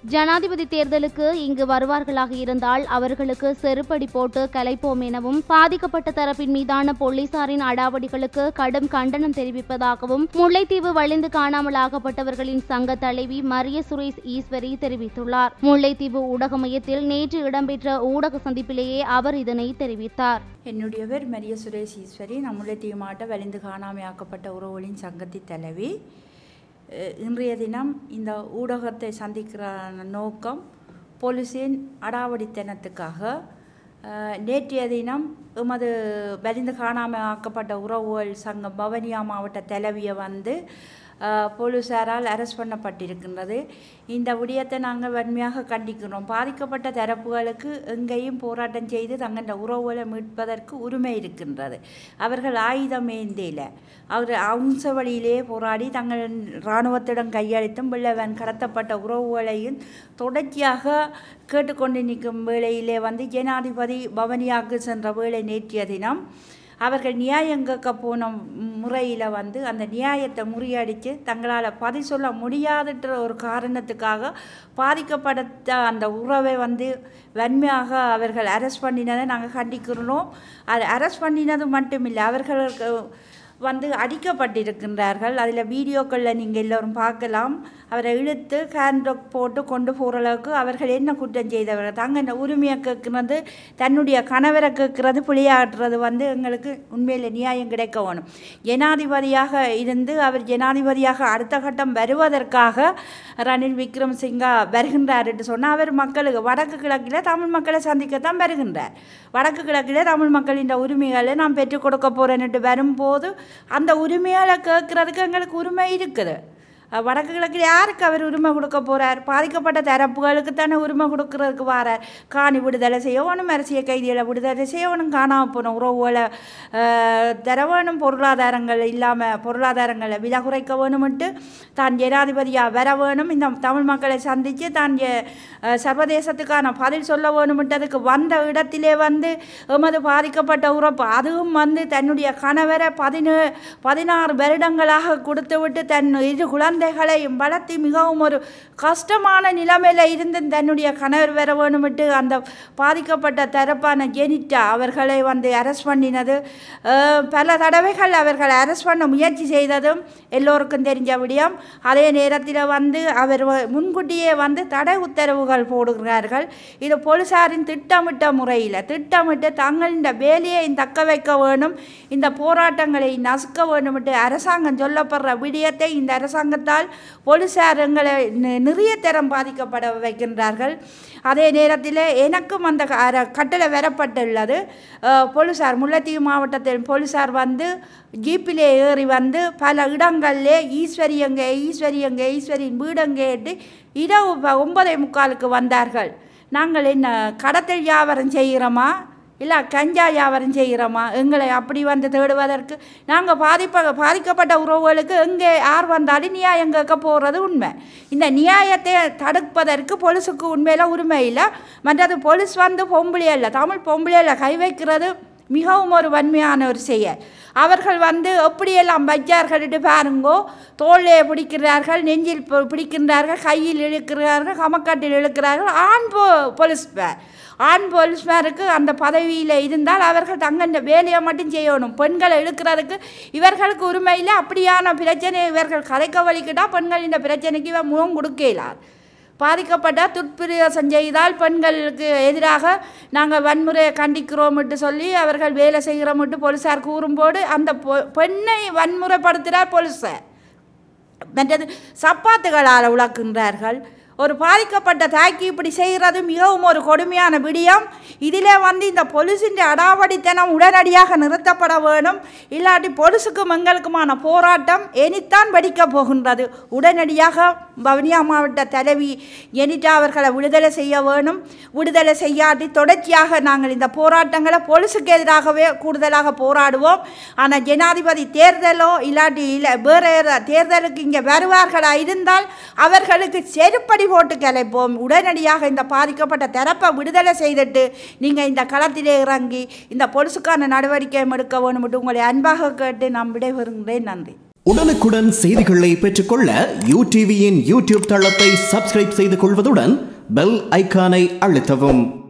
ஜனாதிபதி தேர்தலுக்கு இங்கு வருவார்களாக இருந்தால் அவர்களுக்கு செருப்படி போட்டு கலைப்போம் எனவும் பாதிக்கப்பட்ட தரப்பின் மீதான போலீசாரின் அடாவடிகளுக்கு கடும் கண்டனம் தெரிவிப்பதாகவும் முல்லைத்தீவு வழிந்து காணாமலாகப்பட்டவர்களின் சங்க தலைவி மரிய சுரேஷ் ஈஸ்வரி தெரிவித்துள்ளார் முல்லைத்தீவு ஊடக மையத்தில் நேற்று இடம்பெற்ற ஊடக சந்திப்பிலேயே அவர் இதனை தெரிவித்தார் என்னுடைய பேர் மரிய சுரேஷ் ஈஸ்வரி நான் முல்லைத்தீவு மாவட்ட வலிந்து காணாமையாக்கப்பட்ட உறவுகளின் சங்கத்தி தலைவி அஹ் இன்றைய தினம் இந்த ஊடகத்தை சந்திக்கிற நோக்கம் போலீஸின் அடாவடித்தனத்துக்காக அஹ் நேற்றைய தினம் எமது வலிந்து காணாமல் ஆக்கப்பட்ட உறவுகள் சங்கம் பவனியா மாவட்ட தலைவியை வந்து அஹ், போலீசாரால் அரெஸ்ட் பண்ணப்பட்டிருக்கின்றது இந்த விடயத்தை நாங்கள் வன்மையாக கண்டிக்கிறோம் பாதிக்கப்பட்ட தரப்புகளுக்கு எங்கேயும் போராட்டம் செய்து தங்கள உறவுகளை மீட்பதற்கு உரிமை இருக்கின்றது அவர்கள் ஆயுதம் ஏந்தியில அவர் அம்ச வழியிலே போராடி தங்கள் இராணுவத்திடம் கையளித்தும் பிள்ளைவன் கடத்தப்பட்ட உறவுகளையும் தொடர்ச்சியாக கேட்டுக்கொண்டு நிற்கும் வேளையிலே வந்து ஜனாதிபதி பவனியாக்கு சென்ற வேளை நேற்றைய தினம் அவர்கள் நியாயம் கேட்க போன முறையில் வந்து அந்த நியாயத்தை முறியடித்து தங்களால் பதில் சொல்ல முடியாதுன்ற ஒரு காரணத்துக்காக பாதிக்கப்பட்ட அந்த உறவை வந்து வன்மையாக அவர்கள் அரெஸ்ட் பண்ணினதை நாங்கள் கண்டிக்கிறோம் அது அரெஸ்ட் பண்ணினது மட்டுமில்லை அவர்களுக்கு வந்து அடிக்கப்பட்டிருக்கின்றார்கள் அதில் வீடியோக்களில் நீங்கள் எல்லோரும் பார்க்கலாம் அவரை இழுத்து ஹேண்ட்லாக் போட்டு கொண்டு போகிற அளவுக்கு அவர்கள் என்ன குற்றம் செய்தவர்கள் தாங்க இந்த உரிமையை கேட்குறது தன்னுடைய கணவரை கேட்குறது பிழையாடுறது வந்து எங்களுக்கு உண்மையில் நியாயம் கிடைக்க வேணும் ஜனாதிபதியாக இருந்து அவர் ஜனாதிபதியாக அடுத்த கட்டம் வருவதற்காக ரணில் விக்ரமசிங்கா வருகின்றார் என்று சொன்னால் அவர் மக்களுக்கு வடக்கு கிழக்கில் தமிழ் மக்களை சந்திக்கத்தான் வருகின்றார் வடக்கு கிழக்கில் தமிழ் மக்களின் உரிமைகளை நான் பெற்றுக் கொடுக்க போகிறேன்ட்டு வரும்போது அந்த உரிமைகளை கேட்குறதுக்கு எங்களுக்கு உரிமை இருக்குது அஹ் வடக்கு கிழக்கில் யாருக்கு அவர் உரிமை கொடுக்க போகிறார் பாதிக்கப்பட்ட தரப்புகளுக்கு தானே உரிமை கொடுக்கறதுக்கு வாரார் காணி விடுதலை செய்யணும் அரசியல் கைதிகளை விடுதலை செய்யணும் காணாமல் போன உறவுகளை அஹ், தர வேணும் பொருளாதாரங்கள் இல்லாமல் பொருளாதாரங்களை விலை குறைக்க வேணும்ட்டு தான் ஜனாதிபதியாக வர வேணும் இந்த தமிழ் மக்களை சந்தித்து தான் ஜ- அஹ், சர்வதேசத்துக்கான பதில் சொல்ல வேணும்ன்றதுக்கு வந்த இடத்திலே வந்து எமது பாதிக்கப்பட்ட உறப்பு அதுவும் வந்து தன்னுடைய கணவரை பதினே பதினாறு வருடங்களாக கொடுத்து விட்டு தன் இரு குழந்தைகளையும் வளர்த்தி மிகவும் ஒரு கஷ்டமான நிலைமையில் இருந்து தன்னுடைய கணவர் வர வேணும்ட்டு அந்த பாதிக்கப்பட்ட தரப்பான ஜெனிட்டா அவர்களை வந்து அரெஸ்ட் பண்ணினது அஹ், பல தடவைகள் அவர்களை அரெஸ்ட் பண்ண முயற்சி செய்ததும் எல்லோருக்கும் தெரிஞ்ச விடயம் அதே நேரத்தில் வந்து அவர் வ- முன்கூட்டியே வந்து தடை உத்தரவுகள் போடுகிறார்கள் இது போலீசாரின் திட்டமிட்ட முறையில் திட்டமிட்டு தங்களின் வேலையை தக்க வைக்க வேணும் இந்த போராட்டங்களை நசுக்க வேணும்ட்டு அரசாங்கம் சொல்லப்படுற விடயத்தை இந்த அரசாங்கத்தால் போலீசார் எங்களை நி- நிறைய தரம் பாதிக்கப்பட வைக்கின்றார்கள் அதே நேரத்தில் எனக்கும் அந்த க- அர- கட்டளை வரப்பட்டுள்ளது அஹ், போலீசார் முல்லைத்தீவு மாவட்டத்தில் போலீசார் வந்து ஜீப்பிலே ஏறி வந்து பல இடங்களிலே ஈஸ்வரி எங்கே ஈஸ்வரி எங்கே ஈஸ்வரியின் வீடெங்கேட்டு இரவு ப- ஒன்பதே முக்காலுக்கு வந்தார்கள் நாங்கள் என்ன கடத்தல் வியாபாரம் செய்கிறோமா இல்லை கஞ்சா வியாபாரம் செய்கிறோமா எங்களை அப்படி வந்து தேடுவதற்கு நாங்கள் பாதிப்ப பாதிக்கப்பட்ட உறவுகளுக்கு எங்கே யார் வந்தாலும் நியாயம் கேட்க போகிறது உண்மை இந்த நியாயத்தை தடுப்பதற்கு போலீஸுக்கு உண்மையில் உரிமை இல்லை மற்றது போலீஸ் வந்து பொம்பளை இல்லை தமிழ் பொம்பளையில் கை வைக்கிறது மிகவும் ஒரு வன்மையான ஒரு செயல் அவர்கள் வந்து எப்படியெல்லாம் வச்சார்கள் பாருங்கோ தோளே பிடிக்கிறார்கள் நெஞ்சில் பி- பிடிக்கின்றார்கள் கையில் இழுக்கிறார்கள் கமக்காட்டில் இழுக்கிறார்கள் ஆண் போ போலீஸ்மேன் ஆண் போலீஸ்மேருக்கு அந்த பதவியில் இருந்தால் அவர்கள் தங்கண்ட வேலையை மட்டும் செய்யணும் பெண்களை இழுக்கிறதுக்கு இவர்களுக்கு உரிமை இல்லை அப்படியான பிரச்சனை இவர்கள் கதைக்க வலிக்கிட்டா பெண்களின் பிரச்சனைக்கு இவன் முகம் கொடுக்கலார் பாதிக்கப்பட்ட துட்பிரயோசம் செய்தால் பெண்களுக்கு எதிராக நாங்கள் வன்முறையை கண்டிக்கிறோம்ட்டு சொல்லி அவர்கள் வேலை செய்கிறோம்ட்டு போலீஸார் கூறும்போது அந்த பொ- பெண்ணை வன்முறைப்படுத்துகிறார் போலீஸார் மற்றது சப்பாத்துகளால் உழக்குகின்றார்கள் ஒரு பாதிக்கப்பட்ட தாய்க்கு இப்படி செய்கிறது மிகவும் ஒரு கொடுமையான விடியம் இதிலே வந்து இந்த பொலிசின் அடாவடித்தனம் உடனடியாக நிறுத்தப்பட வேணும் இல்லாட்டி பொலிசுக்கும் எங்களுக்குமான போராட்டம் எனித்தான் வெடிக்கப் போகின்றது உடனடியாக வவுனியா மாவட்ட தலைவி எனிட்டா அவர்களை விடுதலை செய்ய வேணும் விடுதலை செய்யாட்டி தொடர்ச்சியாக நாங்கள் இந்த போராட்டங்களை பொலிசுக்கு எதிராகவே கூடுதலாக போராடுவோம் ஆனால் ஜனாதிபதி தேர்தலோ இல்லாட்டி இல்லை வேறு தேர்தலுக்கு இங்கே வருவார்களா இருந்தால் அவர்களுக்கு செருப்படி போட்டு கிளைப்போம் உடனடியாக இந்த பாதிக்கப்பட்ட தரப்பை விடுதலை செய்துட்டு நீங்கள் இந்த களத்திலே இறங்கி இந்த பொலிசுக்கான நடவடிக்கை எடுக்க வேணும்ட்டு உங்களை அன்பாக கேட்டு நான் விடைபெறுகிறேன் நன்றி உடனுக்குடன் செய்திகளை பெற்றுக்கொள்ள யூ டிவியின் யூடியூப் தளத்தை சப்ஸ்கிரைப் செய்து கொள்வதுடன் பெல் ஐக்கானை அழுத்தவும்